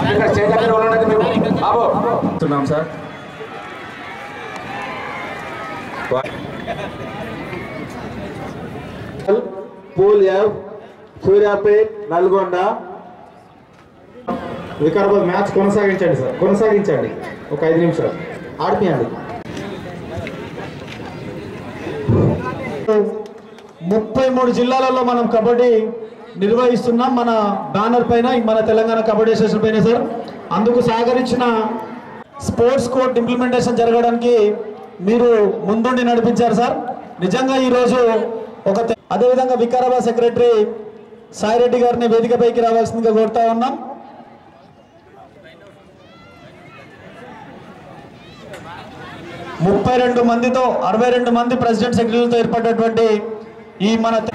ఇక్కడ స్టేజ్ దగ్గర ఉండండి మీరు బాబు చెప్తున్నాం sir pool F Suryapet Nalgonda Vikarabad match కొనసాగించండి సార్ కొనసాగించండి ఒక ఐదు నిమిషాలు ఆడిపియండి ముప్పై మూడు జిల్లాలలో మనం కబడ్డీ నిర్వహిస్తున్నాం మన బ్యానర్ పైన మన తెలంగాణ కబడ్డీ అసోసియేషన్ పైన సార్ అందుకు సహకరించిన స్పోర్ట్స్ కోర్ట్ ఇంప్లిమెంటేషన్ జరగడానికి మీరు ముందుండి నడిపించారు సార్ నిజంగా ఈరోజు ఒక తె- అదేవిధంగా వికారాబాద్ సెక్రటరీ సాయిరెడ్డి గారిని వేదికపైకి రావాల్సిందిగా కోరుతా ఉన్నాం ముప్పై రెండు మందితో అరవై రెండు మంది ప్రెసిడెంట్ సెక్రటరీలతో ఏర్పడినటువంటి ఈ మన తె-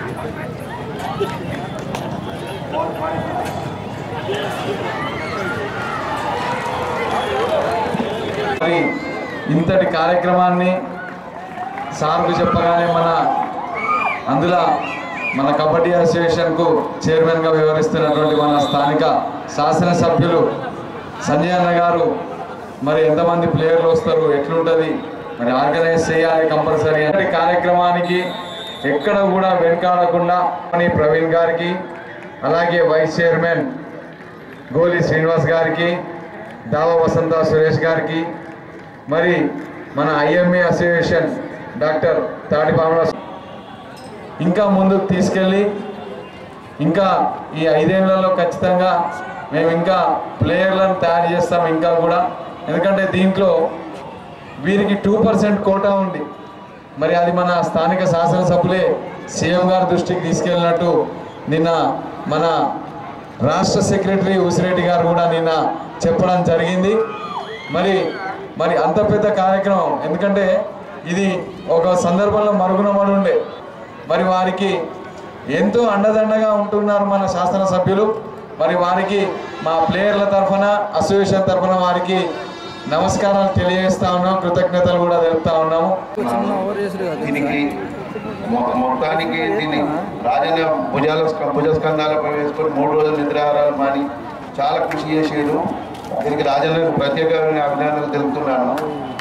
మరి ఇంతటి కార్యక్రమాన్ని సార్కు చెప్పగానే మన అందులో మన కబడ్డీ అసోసియేషన్కు చైర్మన్గా వ్యవహరిస్తున్నటువంటి మన స్థానిక శాసనసభ్యులు సంజయ్ అన్న గారు మరి ఎంతమంది ప్లేయర్లు వస్తారు ఎట్లుంటుంది మరి ఆర్గనైజ్ చేయాలి కంపల్సరీ అంటే కార్యక్రమానికి ఎక్కడ కూడా వెనకాడకుండా అని ప్రవీణ్ గారికి అలాగే వైస్ చైర్మన్ గోలి శ్రీనివాస్ గారికి దావా వసంత సురేష్ గారికి మరి మన ఐఎంఏ అసోసియేషన్ డాక్టర్ తాటిపాముల ఇంకా ముందుకు తీసుకెళ్ళి ఇంకా ఈ ఐదేళ్లలో ఖచ్చితంగా మేము ఇంకా ప్లేయర్లను తయారు చేస్తాం ఇంకా కూడా ఎందుకంటే దీంట్లో వీరికి టూ పర్సెంట్ కోటా ఉంది మరి అది మన స్థానిక శాసనసభ్యులే సీఎం గారి దృష్టికి తీసుకెళ్ళినట్టు నిన్న మన రాష్ట్ర సెక్రటరీ ఉసిరెడ్డి గారు కూడా నిన్న చెప్పడం జరిగింది మరి మరి అంత పెద్ద కార్యక్రమం ఎందుకంటే ఇది ఒక సందర్భంలో మరుగున పడి ఉండే మరి వారికి ఎంతో అండదండగా ఉంటున్నారు మన శాసనసభ్యులు మరి వారికి మా ప్లేయర్ల తరఫున అసోసియేషన్ తరఫున వారికి నమస్కారాలు తెలియజేస్తా ఉన్నాం కృతజ్ఞతలు కూడా తెలుపుతా ఉన్నాము దీనికి మొ- మొత్తానికి దీన్ని రాజన్న భుజాల భుజస్కంధాలపై వేసుకొని మూడు రోజులు నిద్రాహారాలు మాని చాలా కృషి చేసేడు దీనికి రాజన్నకు ప్రత్యేకమైన అభినందనలు తెలుపుతున్నాను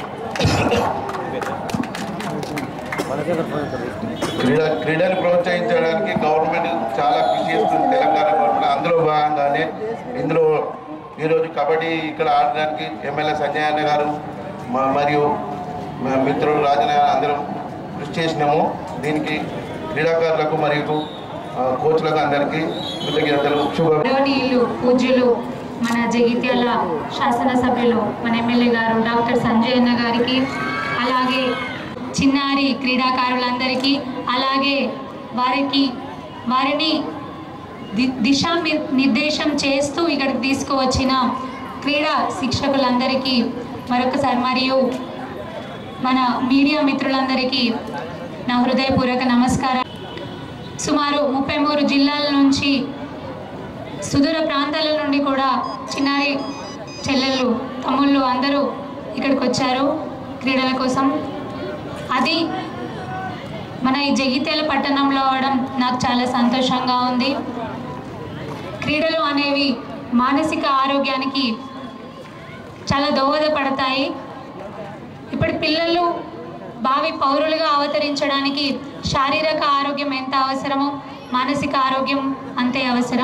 క్రీడ క్రీడను ప్రోత్సహించడానికి గవర్నమెంట్ చాలా కృషి చేస్తుంది తెలంగాణ గవర్నమెంట్ అందులో భాగంగానే ఇందులో ఈరోజు కబడ్డీ ఇక్కడ ఆడడానికి ఎమ్మెల్యే సంజయ్ అన్న గారు మ- మరియు మా మిత్రులు రాజన్న గారు అందరం కృషి చేసినాము దీనికి క్రీడాకారులకు మరియు ఆ, కోచ్లకు అందరికీ కృతజ్ఞతలు శుభ గౌరవనీయులు పూజ్యులు మన జగిత్యాల శాసనసభ్యులు మన ఎమ్మెల్యే గారు డాక్టర్ సంజయ్ అన్న గారికి అలాగే చిన్నారి క్రీడాకారులందరికీ అలాగే వారికి వారిని ది- దిశా మి- నిర్దేశం చేస్తూ ఇక్కడికి తీసుకువచ్చిన క్రీడా శిక్షకులందరికీ మరొకసారి మరియు మన మీడియా మిత్రులందరికీ నా హృదయపూర్వక నమస్కారం సుమారు ముప్పై మూడు జిల్లాల నుంచి సుదూర ప్రాంతాల నుండి కూడా చిన్నారి చెల్లెళ్ళు తమ్ముళ్ళు అందరూ ఇక్కడికి వచ్చారు క్రీడల కోసం అది మన ఈ జగిత్యాల పట్టణంలో అవడం నాకు చాలా సంతోషంగా ఉంది క్రీడలు అనేవి మానసిక ఆరోగ్యానికి చాలా దోహదపడతాయి ఇప్పటి పిల్లలు భావి పౌరులుగా అవతరించడానికి శారీరక ఆరోగ్యం ఎంత అవసరమో మానసిక ఆరోగ్యం అంతే అవసరం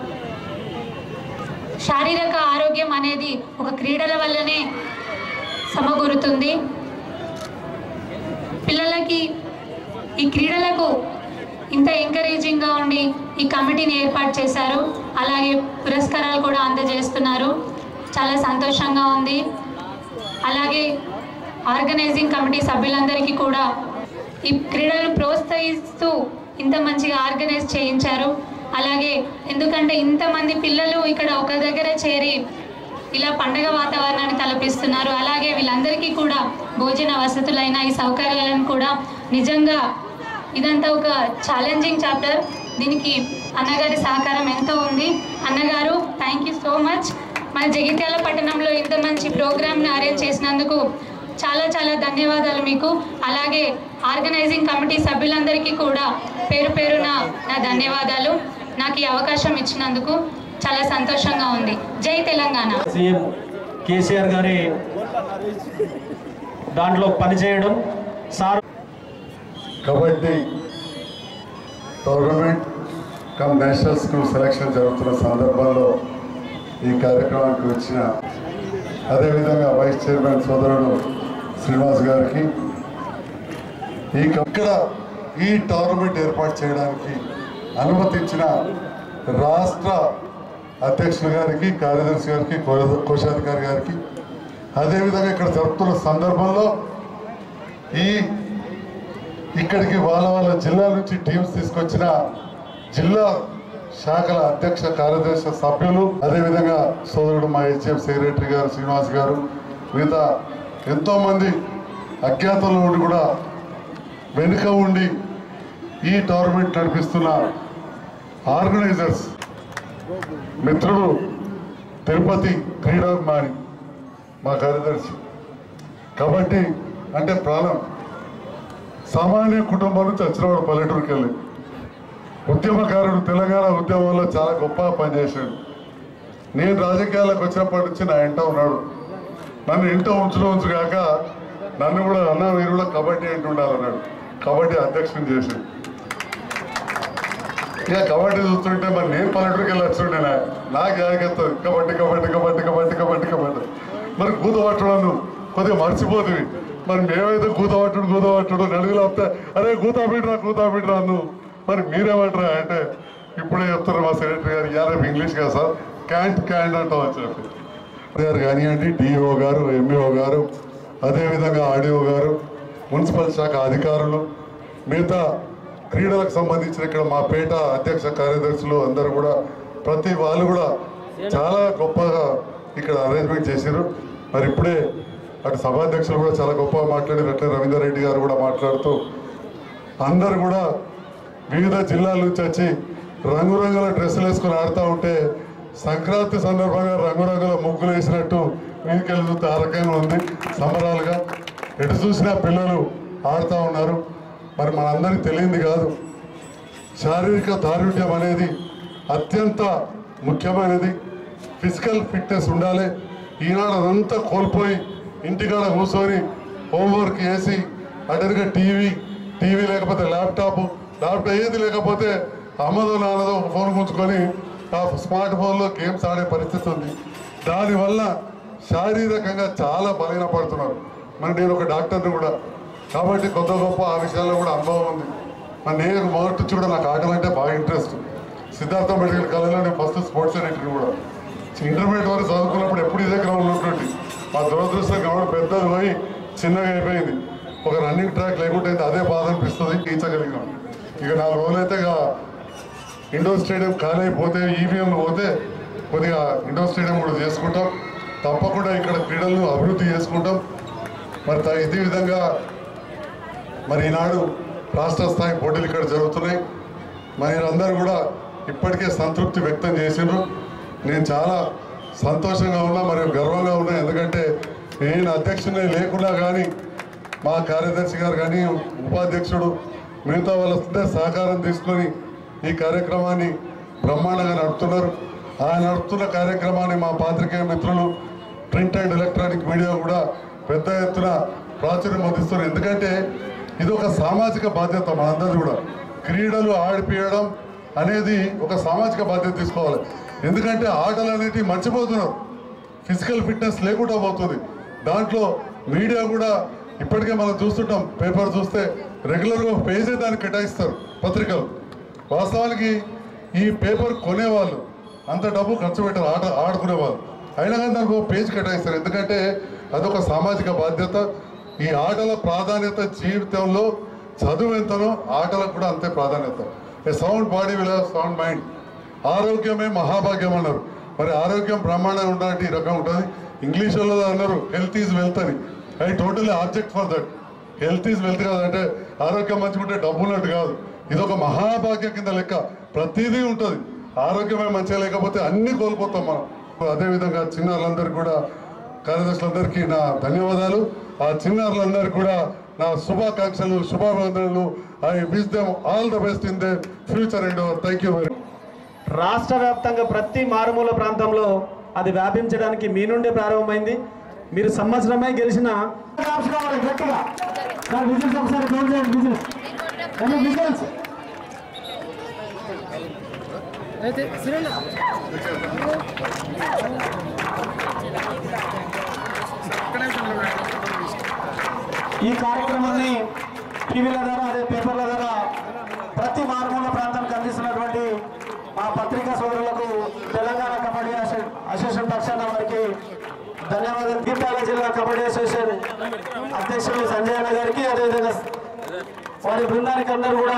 శారీరక ఆరోగ్యం అనేది ఒక క్రీడల వల్లనే సమకూరుతుంది పిల్లలకి ఈ క్రీడలకు ఇంత ఎంకరేజింగ్గా ఉండి ఈ కమిటీని ఏర్పాటు చేశారు అలాగే పురస్కారాలు కూడా అందజేస్తున్నారు చాలా సంతోషంగా ఉంది అలాగే ఆర్గనైజింగ్ కమిటీ సభ్యులందరికీ కూడా ఈ క్రీడలను ప్రోత్సహిస్తూ ఇంత మంచిగా ఆర్గనైజ్ చేయించారు అలాగే ఎందుకంటే ఇంతమంది పిల్లలు ఇక్కడ ఒక దగ్గర చేరి ఇలా పండగ వాతావరణాన్ని తలపిస్తున్నారు అలాగే వీళ్ళందరికీ కూడా భోజన వసతులైన ఈ సౌకర్యాలను కూడా నిజంగా ఇదంతా ఒక ఛాలెంజింగ్ చాప్టర్ దీనికి అన్నగారి సహకారం ఎంతో ఉంది అన్నగారు థ్యాంక్ యూ సో మచ్ మన జగిత్యాల పట్టణంలో ఇంత మంచి ప్రోగ్రామ్ని అరేంజ్ చేసినందుకు చాలా చాలా ధన్యవాదాలు మీకు అలాగే ఆర్గనైజింగ్ కమిటీ సభ్యులందరికీ కూడా పేరు పేరున నా ధన్యవాదాలు నాకు ఈ అవకాశం ఇచ్చినందుకు చాలా సంతోషంగా ఉంది జై తెలంగాణ సీఎం కేసీఆర్ గారి దాంట్లో పనిచేయడం sir kabaddi tournament cum national school selection జరుగుతున్న సందర్భంలో ఈ కార్యక్రమానికి వచ్చిన అదేవిధంగా వైస్ చైర్మన్ సోదరుడు శ్రీనివాస్ గారికి ఈ క- ఇక్కడ ఈ టోర్నమెంట్ ఏర్పాటు చేయడానికి అనుమతించిన రాష్ట్ర అధ్యక్షులు గారికి కార్యదర్శి గారికి కో- కోశాధికారి గారికి అదేవిధంగా ఇక్కడ జరుపుతున్న సందర్భంలో ఈ ఇక్కడికి వాళ్ళ వాళ్ళ జిల్లా నుంచి టీమ్స్ తీసుకొచ్చిన జిల్లా శాఖల అధ్యక్ష కార్యదర్శి సభ్యులు అదేవిధంగా సోదరుడు మా హెచ్ఎం సెక్రటరీ గారు శ్రీనివాస్ గారు మిగతా ఎంతోమంది అజ్ఞాతంలో ఉండి కూడా వెనుక ఉండి ఈ టోర్నమెంట్ నడిపిస్తున్న ఆర్గనైజర్స్ మిత్రుడు తిరుపతి క్రీడాభిమాని మా కార్యదర్శి కాబట్టి అంటే ప్రాణం సామాన్య కుటుంబం నుంచి వచ్చినవాడు పల్లెటూరుకి వెళ్ళి ఉద్యమకారుడు తెలంగాణ ఉద్యమంలో చాలా గొప్పగా పనిచేశాడు నేను రాజకీయాలకు వచ్చినప్పటి నుంచి నా ఇంట ఉన్నాడు నన్ను ఇంట ఉంచులో ఉంచుగాక నన్ను కూడా అన్న మీరు కూడా కబడ్డీ అంటూ ఉండాలన్నాడు కబడ్డీ అధ్యక్షుని చేశాడు ఇక కబడ్డీ చూస్తుంటే మరి నేను పల్లెటూరుకి వెళ్ళి వచ్చుండే నాకు జాగ్రత్తది కబడ్డీ కబడ్డీ కబడ్డీ కబడ్డీ కబడ్డీ కబడ్డీ మరి కూత పట్టడం కొద్దిగా మర్చిపోతుంది మరి మేమైతే కూత పట్టుడు కూత పట్టుడు నడుగులు వస్తే అరే కూతా బిడ్రా కూతా బిడ్రా నువ్వు మరి మీరేమంటారా అంటే ఇప్పుడే చెప్తున్నారు మా సెక్రటరీ గారు ఇవాళ ఇంగ్లీష్ కదా సార్ క్యాంట్ క్యాంట్ అంటాం అని చెప్పి గారు కానివ్వండి డిఓ గారు ఎంఈఓ గారు అదేవిధంగా ఆర్డీఓ గారు మున్సిపల్ శాఖ అధికారులు మిగతా క్రీడలకు సంబంధించిన ఇక్కడ మా పేట అధ్యక్ష కార్యదర్శులు అందరూ కూడా ప్రతి వాళ్ళు కూడా చాలా గొప్పగా ఇక్కడ అరేంజ్మెంట్ చేశారు మరి ఇప్పుడే అటు సభాధ్యక్షులు కూడా చాలా గొప్పగా మాట్లాడారు అట్లే రవీందర్ రెడ్డి గారు కూడా మాట్లాడుతూ అందరు కూడా వివిధ జిల్లాల నుంచి వచ్చి రంగురంగుల డ్రెస్సులు వేసుకొని ఆడుతూ ఉంటే సంక్రాంతి సందర్భంగా రంగురంగుల ముగ్గులు వేసినట్టు మీదికెళ్ళి చూస్తే ఆ రకంగా ఉంది సంబరాలుగా ఎటు చూసినా పిల్లలు ఆడుతూ ఉన్నారు మరి మనందరికీ తెలియంది కాదు శారీరక దారుఢ్యం అనేది అత్యంత ముఖ్యమైనది ఫిజికల్ ఫిట్నెస్ ఉండాలి ఈనాడు అదంతా కోల్పోయి ఇంటికాడ కూర్చొని హోంవర్క్ చేసి అటెన్గా టీవీ టీవీ లేకపోతే ల్యాప్టాప్ ల్యాప్టాప్ ఏది లేకపోతే అమ్మదో నాన్నదో ఒక ఫోన్ ఉంచుకొని ఆ స్మార్ట్ ఫోన్లో గేమ్స్ ఆడే పరిస్థితి ఉంది దానివల్ల శారీరకంగా చాలా బలహీనపడుతున్నారు మరి నేను ఒక డాక్టర్ని కూడా కాబట్టి కొత్త గొప్ప ఆ విషయాల్లో కూడా అనుభవం ఉంది మరి నేను మొదటి నుంచి కూడా నాకు ఆటలు అంటే బాగా ఇంట్రెస్ట్ సిద్ధార్థ మెడికల్ కాలేజ్లో నేను ఫస్ట్ స్పోర్ట్స్ సెక్రటరీ కూడా ఇంటర్మీడియట్ వరకు చదువుకున్నప్పుడు ఎప్పుడు ఇదే గ్రౌండ్ ఉంటుంది మా దురదృష్టం గ్రౌండ్ పెద్దది పోయి చిన్నగా అయిపోయింది ఒక రన్నింగ్ ట్రాక్ లేకుంటే అదే బాధ అనిపిస్తుంది తీర్చగలిగినాం ఇక నాలుగు రోజులైతే ఇక ఇండోర్ స్టేడియం ఖాళీ అయిపోతే ఈవీఎంలు పోతే కొద్దిగా ఇండోర్ స్టేడియం కూడా చేసుకుంటాం తప్పకుండా ఇక్కడ క్రీడలను అభివృద్ధి చేసుకుంటాం మరి త- ఇదే విధంగా మరి ఈనాడు రాష్ట్ర స్థాయి పోటీలు ఇక్కడ జరుగుతున్నాయి మరి అందరూ కూడా ఇప్పటికే సంతృప్తి వ్యక్తం చేసిండ్రు నేను చాలా సంతోషంగా ఉన్నా మరియు గర్వంగా ఉన్నా ఎందుకంటే నేను అధ్యక్షుని లేకున్నా కానీ మా కార్యదర్శి గారు కానీ ఉపాధ్యక్షుడు మిగతా వాళ్ళ సహకారం తీసుకొని ఈ కార్యక్రమాన్ని బ్రహ్మాండంగా నడుపుతున్నారు ఆ నడుపుతున్న కార్యక్రమాన్ని మా పాత్రికేయ మిత్రులు ప్రింట్ అండ్ ఎలక్ట్రానిక్ మీడియా కూడా పెద్ద ఎత్తున ప్రాచుర్యం అందిస్తున్నారు ఎందుకంటే ఇది ఒక సామాజిక బాధ్యత మనందరిది కూడా క్రీడలు ఆడిపియడం అనేది ఒక సామాజిక బాధ్యత తీసుకోవాలి ఎందుకంటే ఆటలు అనేటివి మర్చిపోతున్నారు ఫిజికల్ ఫిట్నెస్ లేకుండా పోతుంది దాంట్లో మీడియా కూడా ఇప్పటికే మనం చూస్తుంటాం పేపర్ చూస్తే రెగ్యులర్గా ఒక పేజే దానికి కేటాయిస్తారు పత్రికలు వాస్తవానికి ఈ పేపర్ కొనేవాళ్ళు అంత డబ్బు ఖర్చు పెట్టారు ఆట ఆడుకునే వాళ్ళు అయినా కానీ దానికి ఒక పేజ్ కేటాయిస్తారు ఎందుకంటే అదొక సామాజిక బాధ్యత ఈ ఆటల ప్రాధాన్యత జీవితంలో చదువు ఎంతనో ఆటలకు కూడా అంతే ప్రాధాన్యత a sound body will sound mind ఆరోగ్యమే మహాభాగ్యం అన్నారు మరి ఆరోగ్యం బ్రహ్మాండంగా ఉండాలంటే ఈ రకం ఉంటుంది ఇంగ్లీష్ వాళ్ళు అన్నారు హెల్త్ ఈజ్ వెల్త్ అని I totally object for that health is wealth కాదంటే ఆరోగ్యం మంచిగుంటే డబ్బు ఉన్నట్టు కాదు ఇది ఒక మహాభాగ్యం కింద లెక్క ప్రతిదీ ఉంటుంది ఆరోగ్యమే మంచిగా లేకపోతే అన్ని కోల్పోతాం మనం అదేవిధంగా చిన్నారులందరికీ కూడా కార్యదర్శులందరికీ నా ధన్యవాదాలు ఆ చిన్నారులందరికీ కూడా నా శుభాకాంక్షలు శుభాభివందనలు I wish them all the best in the future and thank you very రాష్ట్ర వ్యాప్తంగా ప్రతి మారుమూల ప్రాంతంలో అది వ్యాపించడానికి మీ నుండే ప్రారంభమైంది మీరు సంవత్సరమే గెలిచిన కావాలి గట్టిగా సార్ విజిల్స్ ఒకసారి క్లోజ్ చేయండి విజిల్స్ ఎన్ని విజిల్స్ ఈ కార్యక్రమాన్ని టీవీల ద్వారా అదే పేపర్ల ద్వారా ప్రతి మారుమూల ప్రాంతానికి అందిస్తున్నటువంటి మా పత్రికా సోదరులకు తెలంగాణ కబడ్డీ అసో- అసోసియేషన్ పక్షాన వారికి ధన్యవాదాలు గీతాల జిల్లా కబడ్డీ అసోసియేషన్ అధ్యక్షులు సంజయ్ అన్న గారికి అదేవిధంగా వారి బృందానికి అందరూ కూడా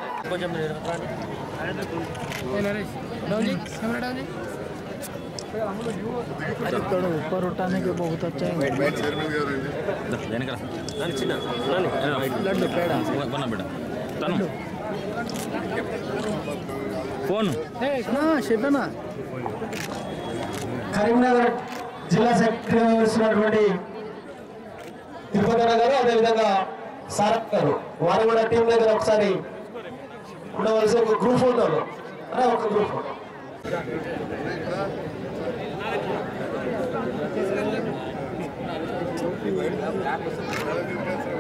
ऊपर उठाने के बहुत अच्छा है చైర్మన్ గారు వెనకాల నాని చిన్న నాని लड्डू पेड़ा కొన్నా బిడ్డ తను ఫోన్ ना शिपना కరీంనగర్ జిల్లా సెక్రటరీ వహిస్తున్నటువంటి తిరుపతి అన్న గారు అదేవిధంగా సార్ గారు వారు కూడా టీం దగ్గర ఒకసారి ఉండవలసి ఒక గ్రూప్ ఫోటోలో అనే ఒక గ్రూప్ ఫోటో ఇక్కడ